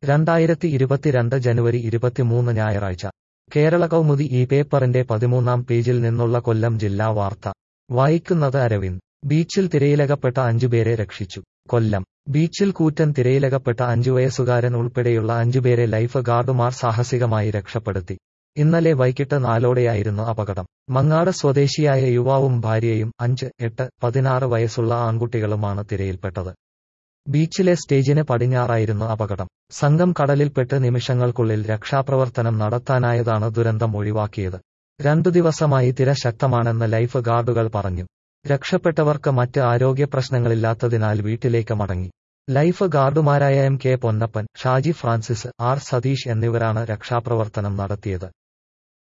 രണ്ടായിരത്തി ഇരുപത്തിരണ്ട് ജനുവരി ഇരുപത്തിമൂന്ന് ഞായറാഴ്ച കേരള കൗമുദി ഈ പേപ്പറിന്റെ പതിമൂന്നാം പേജിൽ നിന്നുള്ള കൊല്ലം ജില്ലാ വാർത്ത വായിക്കുന്നത് അരവിന്ദ് ബീച്ചിൽ തിരയിലകപ്പെട്ട അഞ്ചുപേരെ രക്ഷിച്ചു കൊല്ലം ബീച്ചിൽ കൂറ്റൻ തിരയിലകപ്പെട്ട അഞ്ചു വയസ്സുകാരൻ ഉൾപ്പെടെയുള്ള അഞ്ചുപേരെ ലൈഫ് ഗാർഡുമാർ സാഹസികമായി രക്ഷപ്പെടുത്തി ഇന്നലെ വൈകിട്ട് നാലോടെയായിരുന്നു അപകടം മങ്ങാട് സ്വദേശിയായ യുവാവും ഭാര്യയും അഞ്ച് എട്ട് പതിനാറ് വയസ്സുള്ള ആൺകുട്ടികളുമാണ് തിരയിൽപ്പെട്ടത് ബീച്ചിലെ സ്റ്റേജിന് പടിഞ്ഞാറായിരുന്നു അപകടം സംഘം കടലിൽപ്പെട്ട് നിമിഷങ്ങൾക്കുള്ളിൽ രക്ഷാപ്രവർത്തനം നടത്താനായതാണ് ദുരന്തം ഒഴിവാക്കിയത് രണ്ടു ദിവസമായി തിര ശക്തമാണെന്ന് ലൈഫ് ഗാർഡുകൾ പറഞ്ഞു രക്ഷപ്പെട്ടവർക്ക് മറ്റ് ആരോഗ്യ പ്രശ്നങ്ങളില്ലാത്തതിനാൽ വീട്ടിലേക്ക് മടങ്ങി ലൈഫ് ഗാർഡുമാരായ M K Ponnappan Shaji Francis R Satheesh എന്നിവരാണ് രക്ഷാപ്രവർത്തനം നടത്തിയത്